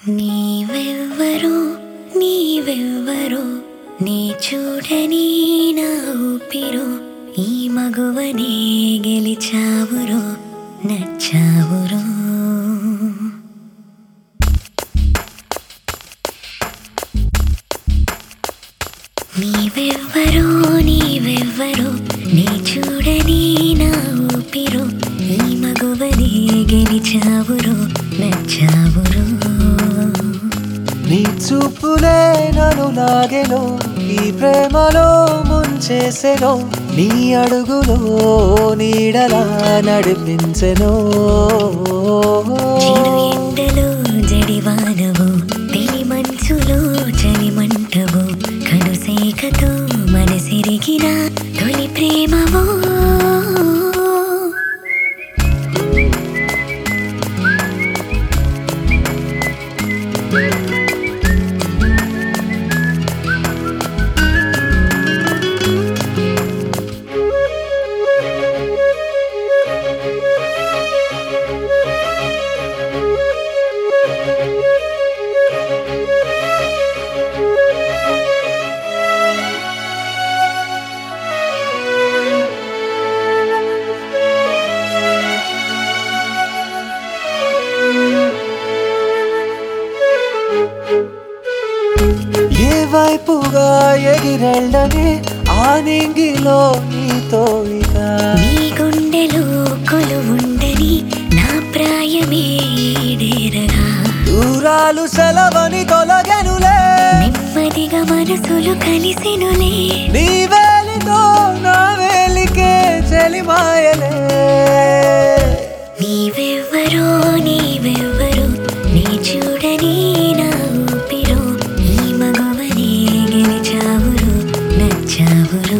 నీవెవ్వరో నీవెవ్వరో నీ చూడని నా ఊపిరో ఈ మగువనే గెలిచావురో నచ్చావురో నీవెవ్వరో నీవెవ్వరో నీ చూడని నా ఊపిరో ఈ మగువనే గెలిచావురో నచ్చావురో నీ చూపులే నన్ను లాగెను ఈ ప్రేమలో ముంచేసెను నీ అడుగులో నీడలా నడిపించెను చిరు ఎండలో జడివానవు తెలి మంచులో చలిమంటవు కనుసేకతో మనసిరిగిన తొలి ప్రేమవో ఏ వైపుగా ఎగిరెళ్ళని ఆ నింగిలో నీతో ఇక నీ గుండెలో కొలువుండని నా ప్రాయమే ఈడేరగా దూరాలు సెలవని తొలగెనులే నెమ్మదిగా మనసులు కలిసెనులే నీ వేలితో నా వేలికే చెలిమాయలే నీవెవ్వరో నీవెవ్వరో నీ చూడని నా ఊపిరో ఈ మగవనే గెలిచావురు నచ్చావురు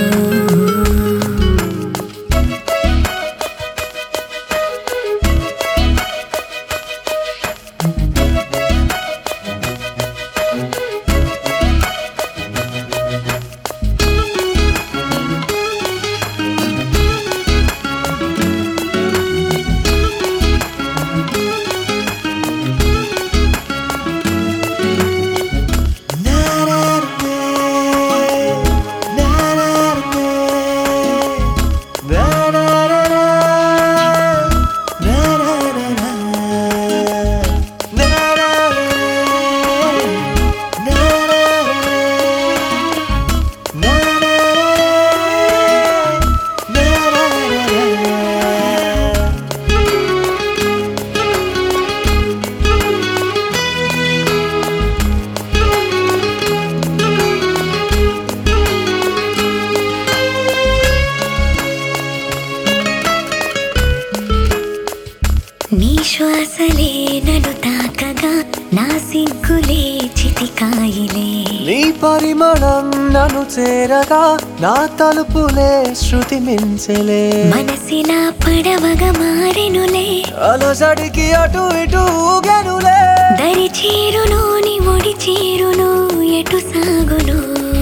నీ శ్వాసలే నన్ను తాకగా నా సిగ్గులే చితికాయిలే నీ పరిమళం నన్ను చేరగా నా తలుపులే శృతి మించలే మనసిలా పడవగా మారెనులే అలసడికి అటు ఇటు ఊగెనులే దరి చీరును నీ ఒడి చీరును ఎటు సాగును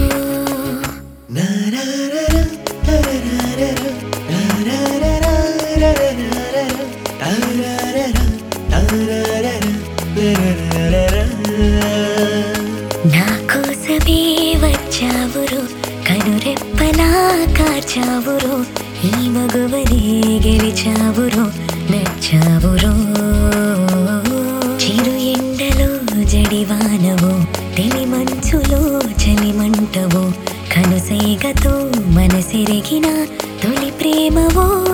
నా కోసమే వచ్చావురు కనురెప్పలా కార్చావురు ఈ మగువనే గెలిచావురు నచ్చావురు చిరు ఎండలో జడివానవు తెలి మంచులో చలిమంటవు కనుసైగతో మనసిరిగిన తొలి ప్రేమవో